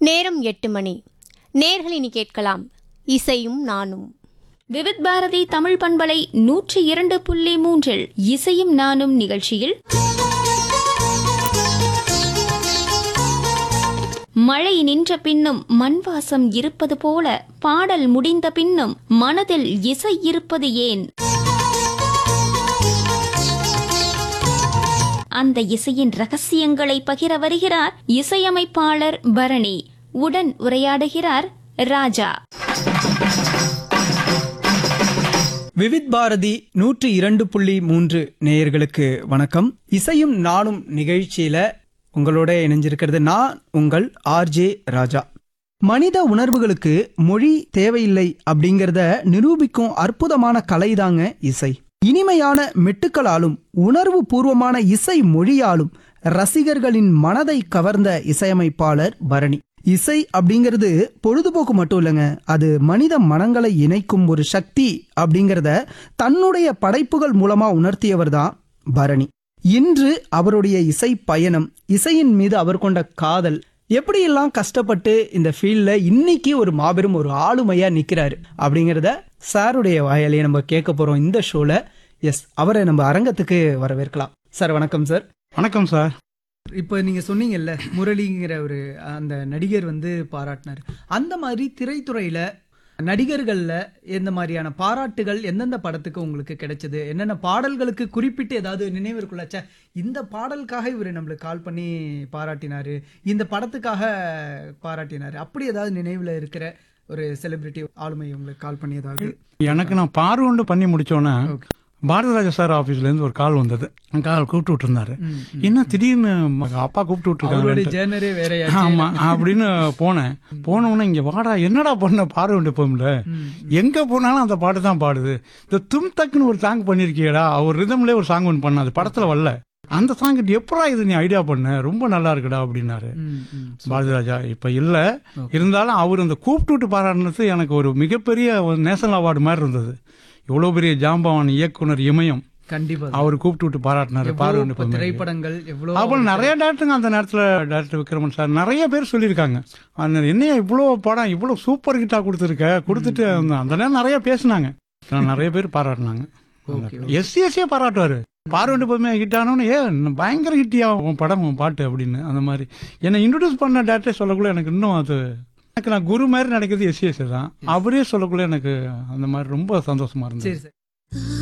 நேரம் எட்டு மணி நேர்களினி கேட்கலாம் இசையும் நானும் விவித் பாரதி தமிழ் பண்பலை நூற்றி இரண்டு புள்ளி மூன்றில் இசையும் நானும் நிகழ்ச்சியில் மழை நின்ற பின்னும் மண் வாசம் இருப்பது போல பாடல் முடிந்த பின்னும் மனதில் இசை இருப்பது ஏன் அந்த இசையின் ரகசியங்களை பகிர வருகிறார் இசையமைப்பாளர் பரணி உடன் உரையாடுகிறார் ராஜா விவித் பாரதி நூற்றி இரண்டு புள்ளி மூன்று நேயர்களுக்கு வணக்கம் இசையும் நானும் நிகழ்ச்சியில உங்களோட இணைஞ்சிருக்கிறது நான் உங்கள் ஆர்ஜே ராஜா மனித உணர்வுகளுக்கு மொழி தேவையில்லை அப்படிங்கறத நிரூபிக்கும் அற்புதமான கலைதாங்க இசை இனிமையான மெட்டுக்களாலும் உணர்வு பூர்வமான இசை மொழியாலும் ரசிகர்களின் மனதை கவர்ந்த இசையமைப்பாளர் பரணி இசை அப்படிங்கிறது பொழுதுபோக்கு மட்டும் இல்லைங்க அது மனித மனங்களை இணைக்கும் ஒரு சக்தி அப்படிங்கிறத தன்னுடைய படைப்புகள் மூலமா உணர்த்தியவர் தான் பரணி இன்று அவருடைய இசை பயணம் இசையின் மீது அவர் கொண்ட காதல் எப்படியெல்லாம் கஷ்டப்பட்டு இந்த ஃபீல்ட்ல இன்னைக்கு ஒரு மாபெரும் ஒரு ஆளுமையா நிக்கிறாரு அப்படிங்கிறத சாருடைய வாயாலேயே நம்ம கேட்க போறோம் இந்த ஷோல எஸ் அவரை நம்ம அரங்கத்துக்கு வரவேற்கலாம் சார் வணக்கம் சார் வணக்கம் சார் இப்போ நீங்க சொன்னீங்கல்ல முரளிங்கிற ஒரு அந்த நடிகர் வந்து பாராட்டினார் அந்த மாதிரி திரைத்துறையில நடிகர்கள்ல எந்த மாதிரியான பாராட்டுகள் எந்தெந்த படத்துக்கு உங்களுக்கு கிடைச்சது என்னென்ன பாடல்களுக்கு குறிப்பிட்டு ஏதாவது நினைவு இருக்குல்ல ச்சே இந்த பாடலுக்காக இவர் நம்மளுக்கு கால் பண்ணி பாராட்டினாரு இந்த படத்துக்காக பாராட்டினாரு அப்படி ஏதாவது நினைவுல இருக்கிற ஒரு செலிபிரிட்டி ஆளுமை உங்களுக்கு கால் பண்ணி ஏதாவது எனக்கு நான் பார்வண்டு பண்ணி முடிச்சோன்னே பாரதிராஜா சார் ஆபீஸ்ல இருந்து ஒரு கால் வந்தது கால் கூப்பிட்டு விட்டுருந்தாரு என்ன திடீர்னு ம- அப்பா கூப்பிட்டு அவருடைய விட்டுருக்காங்க ஜேர்னரே வேற ஆமா அப்படின்னு போனேன் போன உடனே இங்க வாடா என்னடா பண்ண பார்வண்டு போம்ல எங்க போனாலும் அந்த பாட்டு தான் பாடுது இந்த தும் தக்குன்னு ஒரு சாங் பண்ணிருக்கியடா அவர் ரிதம்லயே ஒரு சாங் ஒன்று பண்ண அது படத்துல வரல அந்த சாங் எப்படா இது நீ ஐடியா பண்ண ரொம்ப நல்லா இருக்குடா அப்படின்னாரு பாரதிராஜா இப்ப இல்ல இருந்தாலும் அவர் அந்த கூப்பிட்டு விட்டு பாராட்டினது எனக்கு ஒரு மிகப்பெரிய ஒரு நேஷனல் அவார்டு மாதிரி இருந்தது இவ்வளவு பெரிய ஜாம்பவான் இயக்குனர் இமயம் கண்டிப்பா அவர் கூப்பிட்டு விட்டு பாராட்டினாரு எவ்வளவு பார்வண்டு இப்ப திரைப்படங்கள் எவ்வளவு அப்புறம் நிறைய டேரக்டருங்க அந்த நேரத்தில் டேரக்டர் விக்ரமன் சார் நிறைய பேர் சொல்லியிருக்காங்க அந்த என்னையா இவ்வளோ படம் இவ்வளோ சூப்பர் ஹிட்டா கொடுத்துருக்க கொடுத்துட்டு அந்த அந்த நேரம் நிறைய பேசினாங்க நான் நிறைய பேர் பாராட்டினாங்க எஸ்சி எஸ்சியே பாராட்டுவாரு பார்வண்டு பொதுமே ஹிட் ஆனவனு ஏ இன்னும் பயங்கர ஹிட்டியா உன் படம் உன் பாட்டு அப்படின்னு அந்த மாதிரி என்னை இன்ட்ரடியூஸ் பண்ண டேரக்டர் சொல்லக்குள்ள எனக்கு இன்னும் அது எனக்கு நான் குரு மாதிரி நினைக்கிறது எஸ்சி எஸ்சி தான் அவரே சொல்லக்குள்ள எனக்கு அந்த மாதிரி ரொம்ப சந்தோஷமா இருந்தது சரி சார்